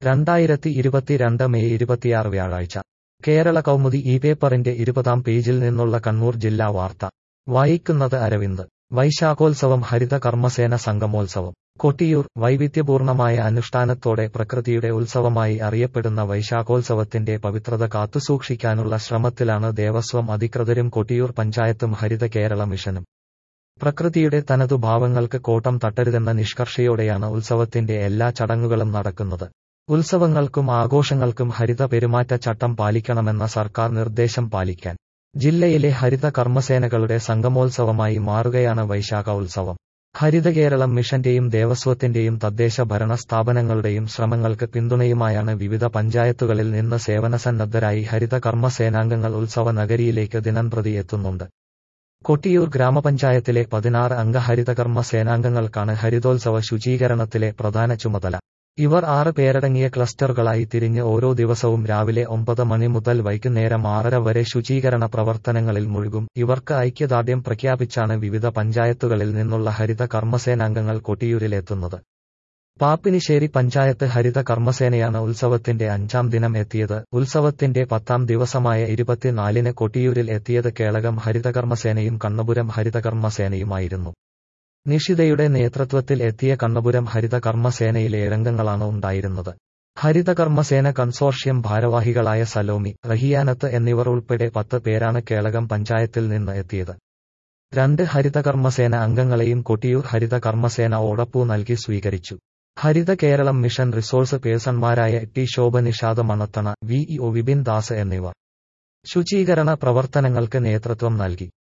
രണ്ടായിരത്തി ഇരുപത്തിരണ്ട് മെയ് ഇരുപത്തിയാറ് വ്യാഴാഴ്ച കേരള കൗമുദി ഈ പേപ്പറിന്റെ ഇരുപതാം പേജിൽ നിന്നുള്ള കണ്ണൂർ ജില്ലാ വാർത്ത വായിക്കുന്നത് അരവിന്ദ് വൈശാഖോത്സവം ഹരിത കർമ്മസേന സംഗമോത്സവം കൊട്ടിയൂർ വൈവിധ്യപൂർണമായ അനുഷ്ഠാനത്തോടെ പ്രകൃതിയുടെ ഉത്സവമായി അറിയപ്പെടുന്ന വൈശാഖോത്സവത്തിന്റെ പവിത്രത കാത്തുസൂക്ഷിക്കാനുള്ള ശ്രമത്തിലാണ് ദേവസ്വം അധികൃതരും കൊട്ടിയൂർ പഞ്ചായത്തും ഹരിത കേരള മിഷനും പ്രകൃതിയുടെ തനതു ഭാവങ്ങൾക്ക് കോട്ടം തട്ടരുതെന്ന നിഷ്കർഷയോടെയാണ് ഉത്സവത്തിന്റെ എല്ലാ ചടങ്ങുകളും നടക്കുന്നത് ഉത്സവങ്ങൾക്കും ആഘോഷങ്ങൾക്കും ഹരിത പെരുമാറ്റച്ചട്ടം പാലിക്കണമെന്ന സർക്കാർ നിർദ്ദേശം പാലിക്കാൻ ജില്ലയിലെ ഹരിത കർമ്മസേനകളുടെ സംഗമോത്സവമായി മാറുകയാണ് വൈശാഖ ഉത്സവം ഹരിത കേരളം മിഷന്റെയും ദേവസ്വത്തിന്റെയും തദ്ദേശ ഭരണ സ്ഥാപനങ്ങളുടെയും ശ്രമങ്ങൾക്ക് പിന്തുണയുമായാണ് വിവിധ പഞ്ചായത്തുകളിൽ നിന്ന് സേവനസന്നദ്ധരായി ഹരിത കർമ്മസേനാംഗങ്ങൾ ഉത്സവ നഗരിയിലേക്ക് ദിനംപ്രതി എത്തുന്നുണ്ട് കൊട്ടിയൂർ ഗ്രാമപഞ്ചായത്തിലെ പതിനാറ് അംഗ ഹരിതകർമ്മ സേനാംഗങ്ങൾക്കാണ് ഹരിതോത്സവ ശുചീകരണത്തിലെ പ്രധാന ചുമതല ഇവർ ആറ് പേരടങ്ങിയ ക്ലസ്റ്ററുകളായി തിരിഞ്ഞ് ഓരോ ദിവസവും രാവിലെ ഒമ്പത് മണി മുതൽ വൈകുന്നേരം ആറര വരെ ശുചീകരണ പ്രവർത്തനങ്ങളിൽ മുഴുകും ഇവർക്ക് ഐക്യദാർഢ്യം പ്രഖ്യാപിച്ചാണ് വിവിധ പഞ്ചായത്തുകളിൽ നിന്നുള്ള ഹരിത കർമ്മസേനാംഗങ്ങൾ കൊട്ടിയൂരിലെത്തുന്നത് പാപ്പിനിശ്ശേരി പഞ്ചായത്ത് ഹരിത കർമ്മസേനയാണ് ഉത്സവത്തിന്റെ അഞ്ചാം ദിനം എത്തിയത് ഉത്സവത്തിന്റെ പത്താം ദിവസമായ ഇരുപത്തിനാലിന് കൊട്ടിയൂരിൽ എത്തിയത് കേളകം ഹരിതകർമ്മസേനയും കണ്ണപുരം ഹരിതകർമ്മസേനയുമായിരുന്നു നിഷിതയുടെ നേതൃത്വത്തിൽ എത്തിയ കണ്ണപുരം ഹരിതകർമ്മസേനയിലെ ഏഴംഗങ്ങളാണ് ഉണ്ടായിരുന്നത് ഹരിതകർമ്മസേന കൺസോർഷ്യം ഭാരവാഹികളായ സലോമി റഹിയാനത്ത് എന്നിവർ ഉൾപ്പെടെ പത്ത് പേരാണ് കേളകം പഞ്ചായത്തിൽ നിന്ന് എത്തിയത് രണ്ട് ഹരിതകർമ്മസേന അംഗങ്ങളെയും കൊട്ടിയൂർ ഹരിതകർമ്മസേന ഓടപ്പൂ നൽകി സ്വീകരിച്ചു ഹരിത കേരളം മിഷൻ റിസോഴ്സ് പേഴ്സൺമാരായ T Shobha Nishad Manathana V E O Vipin Das എന്നിവർ ശുചീകരണ പ്രവർത്തനങ്ങൾക്ക് നേതൃത്വം നൽകി